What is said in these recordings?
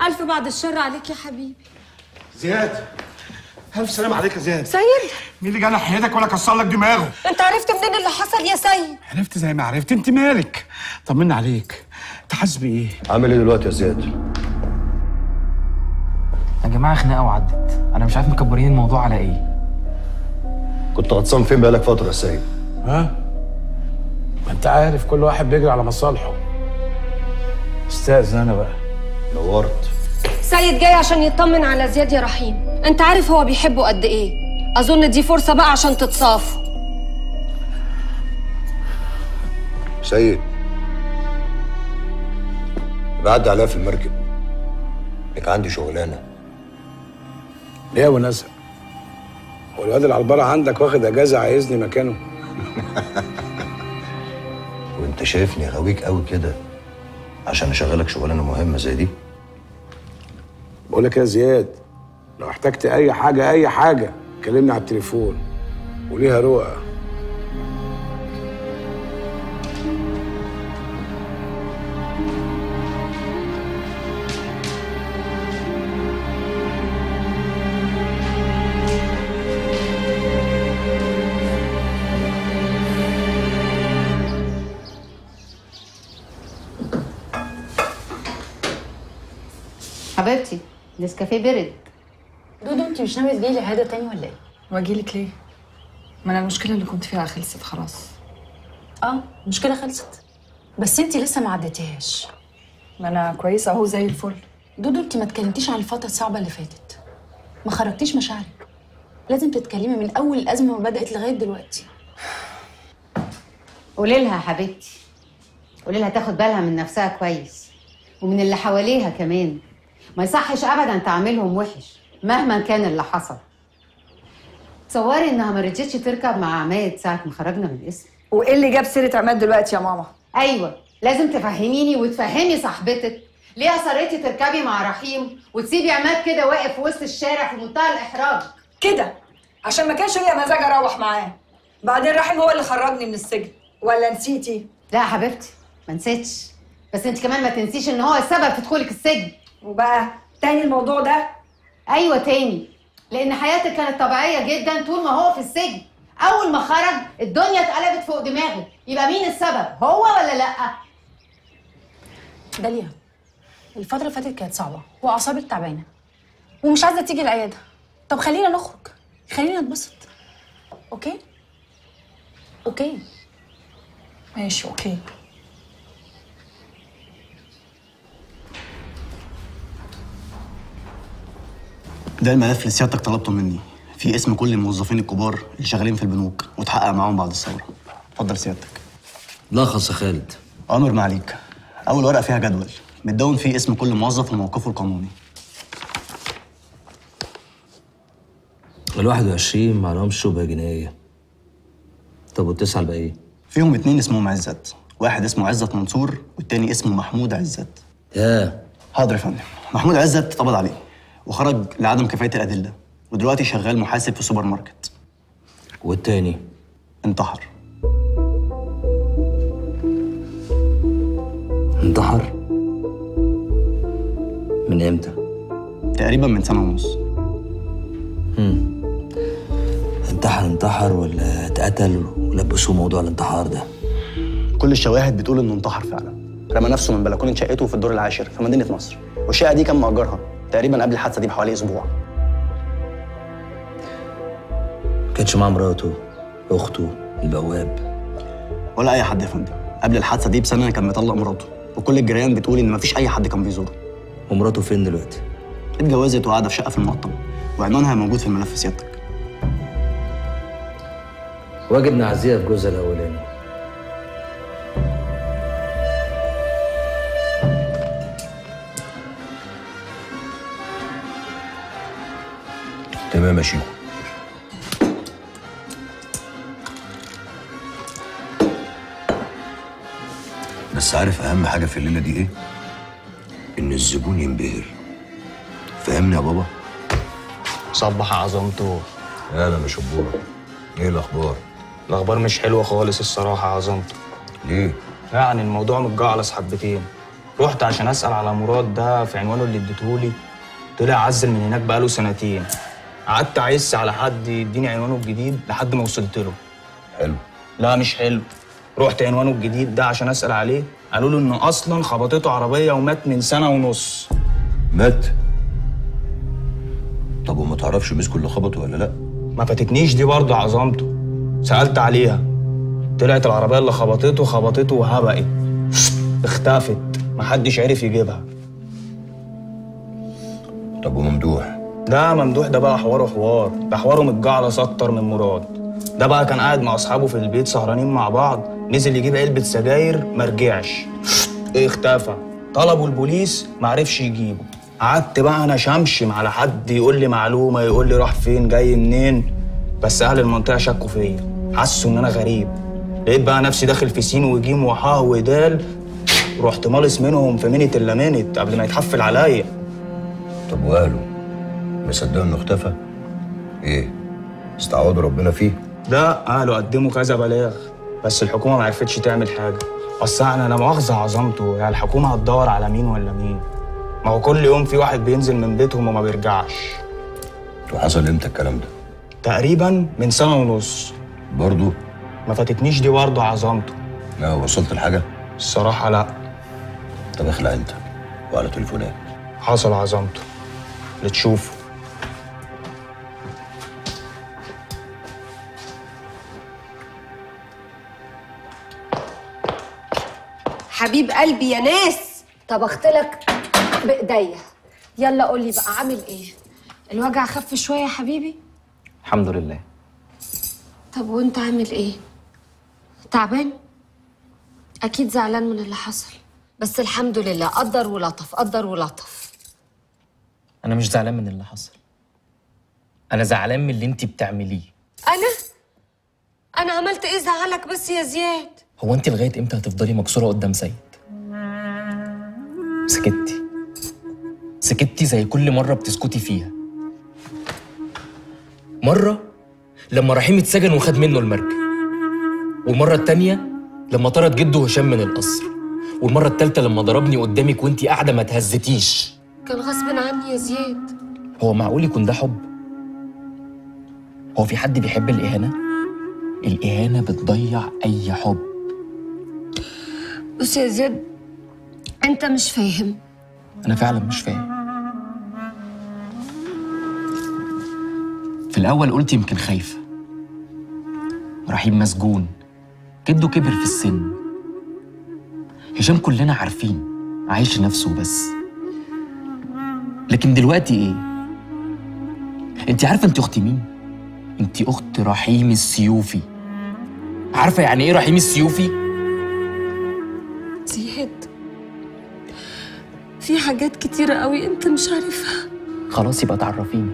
الف بعد الشر عليك يا حبيبي زياد الف سلام عليك يا زياد سيد مين اللي جانا حياتك ولا كسر لك دماغه انت عرفت منين اللي حصل يا سيد عرفت زي ما عرفت انت مالك طمنا عليك انت حاسس بايه عامل ايه دلوقتي يا زياد؟ يا جماعه خناقه وعدت انا مش عارف مكبرين الموضوع على ايه كنت غطسان فين بقالك فترة يا سيد؟ ها ما انت عارف كل واحد بيجري على مصالحه استاذن انا بقى نورت سيد جاي عشان يطمن على زياد يا رحيم انت عارف هو بيحبه قد ايه اظن دي فرصه بقى عشان تتصافوا سيد بعد عليا في المركب لك عندي شغلانة ليه يا ابو نسب هو الواد العلبره عندك واخد اجازه عايزني مكانه وانت شايفني غاويك قوي كده عشان اشغلك شغلانة مهمة زي دي بقول لك يا زياد لو احتجت اي حاجه اي حاجه كلمني على التليفون وليها رؤى حبيبتي نسكافيه برد دودو انت مش ناويه تجيلي عياده تاني ولا ايه؟ واجيلك ليه؟ ما انا المشكله اللي كنت فيها خلصت خلاص اه المشكله خلصت بس انت لسه ما عديتيهاش ما انا كويسه اهو زي الفل دودو انت ما اتكلمتيش عن الفتره الصعبه اللي فاتت ما خرجتيش مشاعرك لازم تتكلمي من اول الازمه ما بدات لغايه دلوقتي قولي لها يا حبيبتي قولي لها تاخد بالها من نفسها كويس ومن اللي حواليها كمان ما يصحش ابدا تعاملهم وحش مهما كان اللي حصل تصوري انها ما رضيتش تركب مع عماد ساعه ما خرجنا من القسم وايه اللي جاب سيره عماد دلوقتي يا ماما ايوه لازم تفهميني وتفهمي صاحبتك ليه اصريتي تركبي مع رحيم وتسيبي عماد كده واقف في وسط الشارع في منتهى الاحراج كده عشان ما كانش ليا مزاج اروح معاه بعدين رحيم هو اللي خرجني من السجن ولا نسيتي لا يا حبيبتي ما نسيتش بس انت كمان ما تنسيش ان هو السبب في دخولك السجن وبقى تاني الموضوع ده ايوه تاني لان حياتك كانت طبيعيه جدا طول ما هو في السجن اول ما خرج الدنيا اتقلبت فوق دماغه يبقى مين السبب هو ولا لا داليا الفتره اللي فاتت كانت صعبه واعصابك تعبانه ومش عايزه تيجي العياده طب خلينا نخرج خلينا نتبسط اوكي اوكي ماشي اوكي ده الملف اللي سيادتك طلبته مني في اسم كل الموظفين الكبار اللي شغالين في البنوك وتحقق معاهم بعد الثوره اتفضل سيادتك لخص يا خالد امر ما عليك اول ورقه فيها جدول متدون فيه اسم كل موظف وموقفه القانوني ال 21 ما لهمش شبهه جنائيه طب والتسعه الباقيين فيهم اتنين اسمهم عزت واحد اسمه عزت منصور والتاني اسمه محمود عزت يا حاضر يا فندم محمود عزت اتقبض عليه وخرج لعدم كفايه الادله ودلوقتي شغال محاسب في سوبر ماركت والتاني انتحر انتحر من امتى تقريبا من سنه ونص انتحر انتحر ولا اتقتل ولبسوه موضوع الانتحار ده كل الشواهد بتقول انه انتحر فعلا رمى نفسه من بلكونه شقته في الدور العاشر في مدينه نصر والشقه دي كان مأجرها تقريبا قبل الحادثه دي بحوالي اسبوع كانش معاه مراته اخته البواب ولا اي حد يا فندم قبل الحادثه دي بسنه كان مطلق مراته وكل الجيران بتقول ان مفيش اي حد كان بيزوره ومراته فين دلوقتي اتجوزت وقاعده في شقه في المقطم وعنوانها موجود في الملف سيادتك واجب نعزيها في جوزها الاولاني تمام يا شيخو بس عارف اهم حاجه في الليله دي ايه ان الزبون ينبهر فاهمني يا بابا صبح عظمته اهلا يا شبوره ايه الاخبار الاخبار مش حلوه خالص الصراحه عظمته ليه يعني الموضوع متجعلص حبتين رحت عشان اسال على مراد ده في عنوانه اللي اديتهولي طلع عزل من هناك بقاله سنتين قعدت اعس على حد يديني عنوانه الجديد لحد ما وصلت له حلو لا مش حلو رحت عنوانه الجديد ده عشان اسال عليه قالوا له انه اصلا خبطته عربيه ومات من سنه ونص مات طب وما تعرفش مسكوا اللي خبطه ولا لا ما فاتتنيش دي برضه عظمته سالت عليها طلعت العربيه اللي خبطته خبطته وهبقت اختفت محدش عرف يجيبها طب وممدوح ده ممدوح ده بقى حواره حوار ده حواره متجعلص اكتر من مراد ده بقى كان قاعد مع اصحابه في البيت سهرانين مع بعض نزل يجيب علبه سجاير مرجعش اختفى طلبوا البوليس معرفش يجيبه قعدت بقى انا شمشم على حد يقول لي معلومه يقول لي راح فين جاي منين بس اهل المنطقه شكوا فيا حسوا ان انا غريب لقيت بقى نفسي داخل في سين وجيم وحاه ودال رحت مالص منهم في منت الا منت قبل ما يتحفل عليا طب واهله مصدقوا انه اختفى ايه استعوضوا ربنا فيه لا اهله قدموا كذا بلاغ بس الحكومه ما عرفتش تعمل حاجه اصل انا لا مؤاخذه عظمته يعني الحكومه هتدور على مين ولا مين ما هو كل يوم في واحد بينزل من بيتهم وما بيرجعش وحصل امتى الكلام ده تقريبا من سنه ونص برضه ما فاتتنيش دي برضه عظمته لا وصلت لحاجه الصراحه لا طب اخلع انت وعلى تليفونات حصل عظمته اللي تشوفه حبيب قلبي يا ناس طبخت لك بايديا يلا قول لي بقى عامل ايه الوجع خف شويه يا حبيبي الحمد لله طب وانت عامل ايه تعبان اكيد زعلان من اللي حصل بس الحمد لله قدر ولطف قدر ولطف انا مش زعلان من اللي حصل انا زعلان من اللي انت بتعمليه انا انا عملت ايه زعلك بس يا زياد هو انت لغايه امتى هتفضلي مكسوره قدام سيد سكتي سكتي زي كل مره بتسكتي فيها مره لما رحيم اتسجن وخد منه المركب والمره التانيه لما طرد جده هشام من القصر والمره التالته لما ضربني قدامك وانت قاعده ما تهزتيش كان غصب عني يا زياد هو معقول يكون ده حب هو في حد بيحب الإهانة؟ الإهانة بتضيع أي حب بص يا زياد انت مش فاهم أنا فعلا مش فاهم في الأول قلت يمكن خايفة رحيم مسجون جده كبر في السن هشام كلنا عارفين عايش لنفسه بس لكن دلوقتي ايه انت عارفه انت اخت مين انت اخت رحيم السيوفي عارفه يعني ايه رحيم السيوفي زياد في حاجات كتيرة قوي انت مش عارفها خلاص يبقى تعرفيني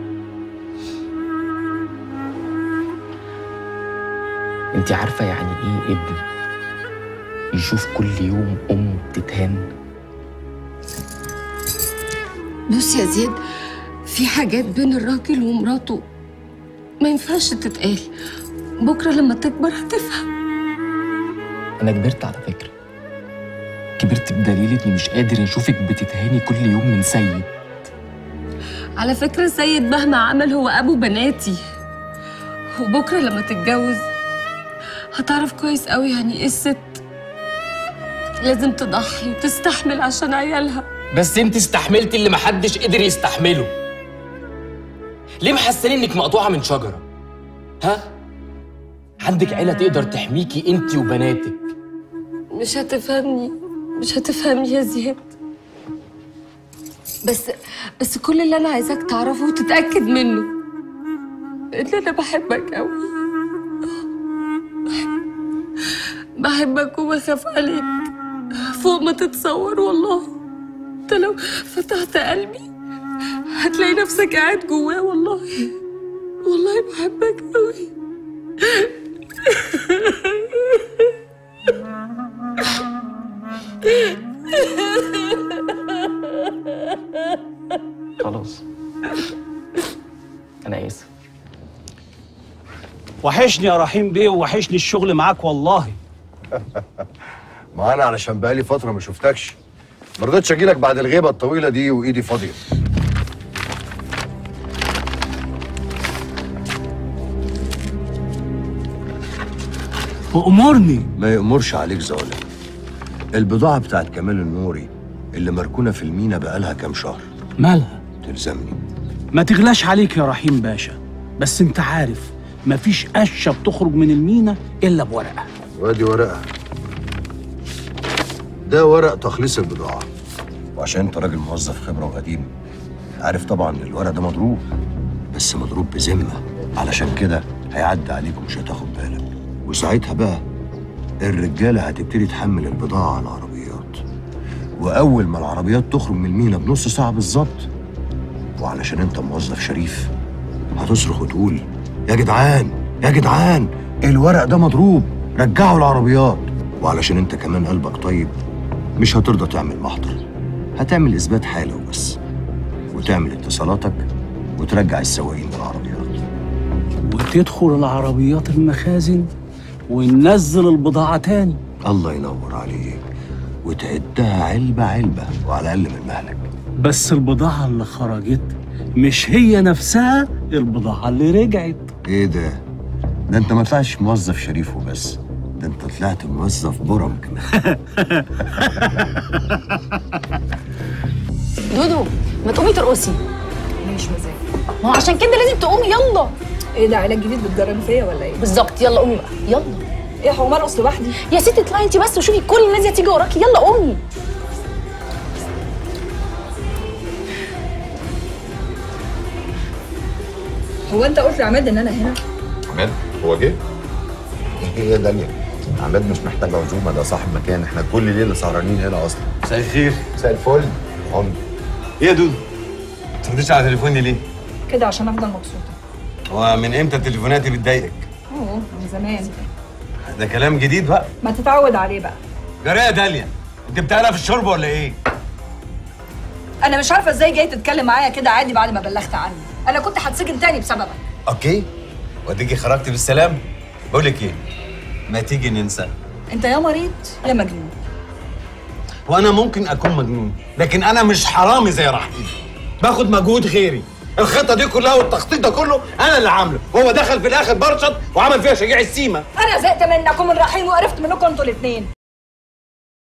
انت عارفه يعني ايه ابن يشوف كل يوم ام بتتهان بص يا زياد في حاجات بين الراجل ومراته ما ينفعش تتقال بكرة لما تكبر هتفهم انا كبرت على فكره كبرت بدليل اني مش قادر اشوفك بتتهاني كل يوم من سيد على فكرة سيد مهما عمل هو أبو بناتي وبكرة لما تتجوز هتعرف كويس قوي يعني إيه الست لازم تضحي وتستحمل عشان عيالها بس انت استحملتي اللي محدش قدر يستحمله ليه محسني انك مقطوعه من شجره ها عندك عيله تقدر تحميكي انت وبناتك مش هتفهمني مش هتفهمني يا زياد بس بس كل اللي انا عايزاك تعرفه وتتاكد منه ان انا بحبك قوي بحبك وبخاف عليك فوق ما تتصور والله انت لو فتحت قلبي هتلاقي نفسك قاعد جواه والله والله بحبك قوي خلاص انا اسف وحشني يا رحيم بيه ووحشني الشغل معاك والله ما انا علشان بقالي فتره ما شفتكش ما رضيتش اجي لك بعد الغيبه الطويله دي وايدي فاضيه وامرني ما يأمرش عليك زوالة البضاعة بتاعت كمال النوري اللي مركونة في المينا بقالها كام شهر مالها تلزمني ما تغلاش عليك يا رحيم باشا بس انت عارف مفيش قشه بتخرج من المينا الا بورقه وادي ورقة ده ورق تخليص البضاعة وعشان انت راجل موظف خبرة وقديم عارف طبعا ان الورق ده مضروب بس مضروب بذمة علشان كده هيعدي عليك ومش هتاخد بالك وساعتها بقى الرجالة هتبتدي تحمل البضاعة على العربيات وأول ما العربيات تخرج من المينا بنص ساعة بالظبط وعلشان انت موظف شريف هتصرخ وتقول يا جدعان يا جدعان الورق ده مضروب رجعوا العربيات وعلشان انت كمان قلبك طيب مش هترضى تعمل محضر هتعمل اثبات حاله وبس وتعمل اتصالاتك وترجع السواقين بالعربيات وتدخل العربيات المخازن وننزل البضاعه تاني الله ينور عليك وتعدها علبة علبة وعلى الأقل من مهلك بس البضاعه اللي خرجت مش هي نفسها البضاعه اللي رجعت ايه ده؟ ده انت ما طلعتش موظف شريف وبس ده انت طلعت موظف برم كمان دودو ما تقومي ترقصي مش مزاج ما هو عشان كده لازم تقومي يلا ايه ده علاج جديد بتجربي فيا ولا ايه؟ بالظبط يلا قومي بقى يلا ايه هو مرقص لوحدي؟ يا ستي اطلعي انت بس وشوفي كل الناس دي هتيجي وراكي يلا قومي هو انت قلت لعماد ان انا هنا؟ عماد هو جه؟ ايه يا داليا؟ عماد مش محتاج عزومه ده صاحب مكان احنا كل ليله سهرانين هنا اصلا مساء الخير مساء الفل عمد ايه يا دودو؟ ما ترديش على تليفوني ليه؟ كده عشان افضل مبسوطه هو من امتى تليفوناتي بتضايقك؟ اوه من زمان ده كلام جديد بقى ما تتعود عليه بقى جرى يا داليا انت بتعرف الشرب ولا ايه؟ انا مش عارفه ازاي جاي تتكلم معايا كده عادي بعد ما بلغت عني انا كنت هتسجن تاني بسببك اوكي واديكي خرجتي بالسلام بقول لك ايه؟ ما تيجي ننسى انت يا مريض يا مجنون وانا ممكن اكون مجنون لكن انا مش حرامي زي رحيم باخد مجهود غيري الخطه دي كلها والتخطيط ده كله انا اللي عامله وهو دخل في الاخر برشط وعمل فيها شجاع السيما انا زهقت منكم من رحيم وقرفت منكم انتوا الاثنين